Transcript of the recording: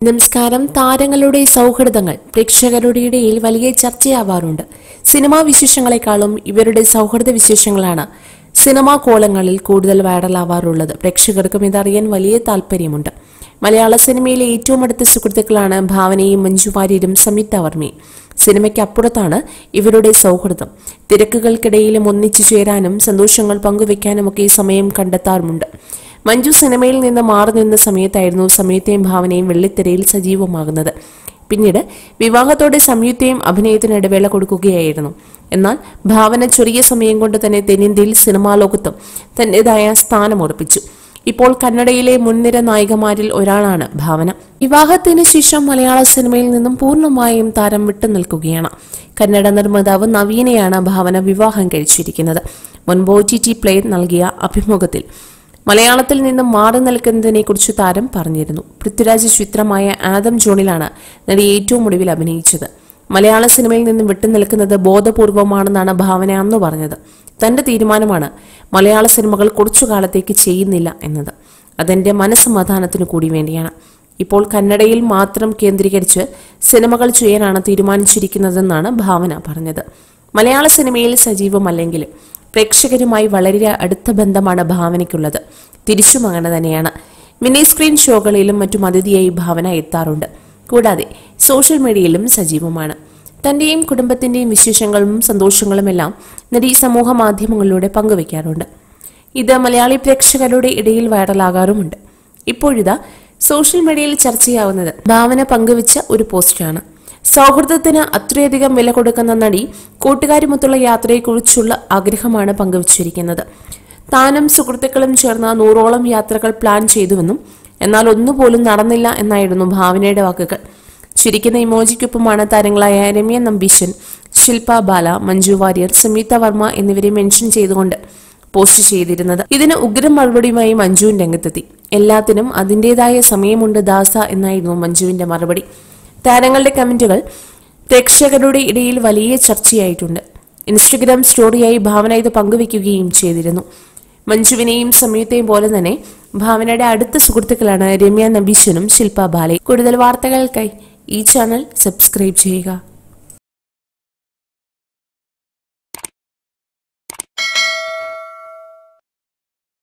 നമസ്കാരം താരങ്ങളുടെ സൗഹൃദങ്ങൾ പ്രേക്ഷകരുടെ ഇടയിൽ വലിയ ചർച്ചയാവാറുണ്ട് സിനിമാ വിശേഷങ്ങളെക്കാളും ഇവരുടെ സൗഹൃദ വിശേഷങ്ങളാണ് സിനിമാ കോളങ്ങളിൽ കൂടുതൽ വൈറലാവാറുള്ളത് പ്രേക്ഷകർക്കും ഇതറിയാൻ വലിയ താല്പര്യമുണ്ട് മലയാള സിനിമയിലെ ഏറ്റവും അടുത്ത സുഹൃത്തുക്കളാണ് ഭാവനയും മഞ്ജു വാര്യരും സംയുക്ത വർമ്മയും സിനിമയ്ക്കപ്പുറത്താണ് ഇവരുടെ സൗഹൃദം തിരക്കുകൾക്കിടയിലും ഒന്നിച്ചു ചേരാനും സന്തോഷങ്ങൾ പങ്കുവെക്കാനുമൊക്കെ സമയം കണ്ടെത്താറുമുണ്ട് മഞ്ജു സിനിമയിൽ നിന്ന് മാറി നിന്ന സമയത്തായിരുന്നു സംയുക്തയും ഭാവനയും വെള്ളിത്തിരയിൽ സജീവമാകുന്നത് പിന്നീട് വിവാഹത്തോടെ സംയുക്തയും അഭിനയത്തിന് ഇടവേള കൊടുക്കുകയായിരുന്നു എന്നാൽ ഭാവന ചെറിയ സമയം കൊണ്ട് തന്നെ തെന്നിന്ത്യയിൽ സിനിമാ ലോകത്തും തന്റേതായ സ്ഥാനം ഉറപ്പിച്ചു ഇപ്പോൾ കന്നഡയിലെ മുൻനിര നായികമാരിൽ ഒരാളാണ് ഭാവന വിവാഹത്തിന് ശേഷം മലയാള സിനിമയിൽ നിന്നും പൂർണ്ണമായും താരം വിട്ടുനിൽക്കുകയാണ് കന്നഡ നിർമ്മാതാവ് നവീനെയാണ് ഭാവന വിവാഹം കഴിച്ചിരിക്കുന്നത് മുൻപ് ഒ ടി ടി പ്ലേ നൽകിയ അഭിമുഖത്തിൽ മലയാളത്തിൽ നിന്നും മാറി നിൽക്കുന്നതിനെക്കുറിച്ച് താരം പറഞ്ഞിരുന്നു പൃഥ്വിരാജ് ചിത്രമായ ആദം ജോണിലാണ് നടി ഏറ്റവും ഒടുവിൽ അഭിനയിച്ചത് മലയാള സിനിമയിൽ നിന്നും വിട്ടുനിൽക്കുന്നത് ബോധപൂർവമാണെന്നാണ് ഭാവന അന്ന് പറഞ്ഞത് തന്റെ തീരുമാനമാണ് മലയാള സിനിമകൾ കുറച്ചു കാലത്തേക്ക് ചെയ്യുന്നില്ല എന്നത് അതെന്റെ മനസ്സമാധാനത്തിനു കൂടി വേണ്ടിയാണ് ഇപ്പോൾ കന്നഡയിൽ മാത്രം കേന്ദ്രീകരിച്ച് സിനിമകൾ ചെയ്യാനാണ് തീരുമാനിച്ചിരിക്കുന്നതെന്നാണ് ഭാവന പറഞ്ഞത് മലയാള സിനിമയിൽ സജീവമല്ലെങ്കിലും പ്രേക്ഷകരുമായി വളരെ അടുത്ത ബന്ധമാണ് ഭാവനയ്ക്കുള്ളത് തിരിച്ചും അങ്ങനെ തന്നെയാണ് മിനി സ്ക്രീൻ ഷോകളിലും മറ്റും അതിഥിയായി ഭാവന എത്താറുണ്ട് കൂടാതെ സോഷ്യൽ മീഡിയയിലും സജീവമാണ് തന്റെയും കുടുംബത്തിന്റെയും വിശേഷങ്ങളും സന്തോഷങ്ങളുമെല്ലാം നടി സമൂഹ മാധ്യമങ്ങളിലൂടെ പങ്കുവയ്ക്കാറുണ്ട് ഇത് മലയാളി പ്രേക്ഷകരുടെ ഇടയിൽ വൈറലാകാറുമുണ്ട് ഇപ്പോഴിതാ സോഷ്യൽ മീഡിയയിൽ ചർച്ചയാവുന്നത് ഭാവന പങ്കുവച്ച ഒരു പോസ്റ്റാണ് സൗഹൃദത്തിന് അത്രയധികം വില കൊടുക്കുന്ന നടി കൂട്ടുകാരുമൊത്തുള്ള യാത്രയെക്കുറിച്ചുള്ള ആഗ്രഹമാണ് പങ്കുവച്ചിരിക്കുന്നത് താനും സുഹൃത്തുക്കളും ചേർന്ന നൂറോളം യാത്രകൾ പ്ലാൻ ചെയ്തുവെന്നും എന്നാൽ ഒന്നുപോലും നടന്നില്ല എന്നായിരുന്നു ഭാവനയുടെ വാക്കുകൾ ചിരിക്കുന്ന ഇമോജിക്കൊപ്പമാണ് താരങ്ങളായ രമ്യ നമ്പീശൻ ശില്പ ബാല മഞ്ജു വാര്യർ സംയുക്ത വർമ്മ എന്നിവരെ മെൻഷൻ ചെയ്തുകൊണ്ട് പോസ്റ്റ് ചെയ്തിരുന്നത് ഇതിന് ഉഗ്രം മറുപടിയുമായി മഞ്ജുവിൻ രംഗത്തെത്തി എല്ലാത്തിനും അതിൻ്റെതായ സമയമുണ്ട് ദാസ എന്നായിരുന്നു മഞ്ജുവിന്റെ മറുപടി താരങ്ങളുടെ കമന്റുകൾ പ്രേക്ഷകരുടെ ഇടയിൽ വലിയ ചർച്ചയായിട്ടുണ്ട് ഇൻസ്റ്റഗ്രാം സ്റ്റോറിയായി ഭാവന ഇത് പങ്കുവെക്കുകയും ചെയ്തിരുന്നു മഞ്ജുവിനെയും സംയുക്തയും പോലെ തന്നെ ഭാവനയുടെ അടുത്ത സുഹൃത്തുക്കളാണ് രമ്യ നബീശനും ശില്പ ബാലെ കൂടുതൽ വാർത്തകൾക്കായി ഈ ചാനൽ സബ്സ്ക്രൈബ് ചെയ്യുക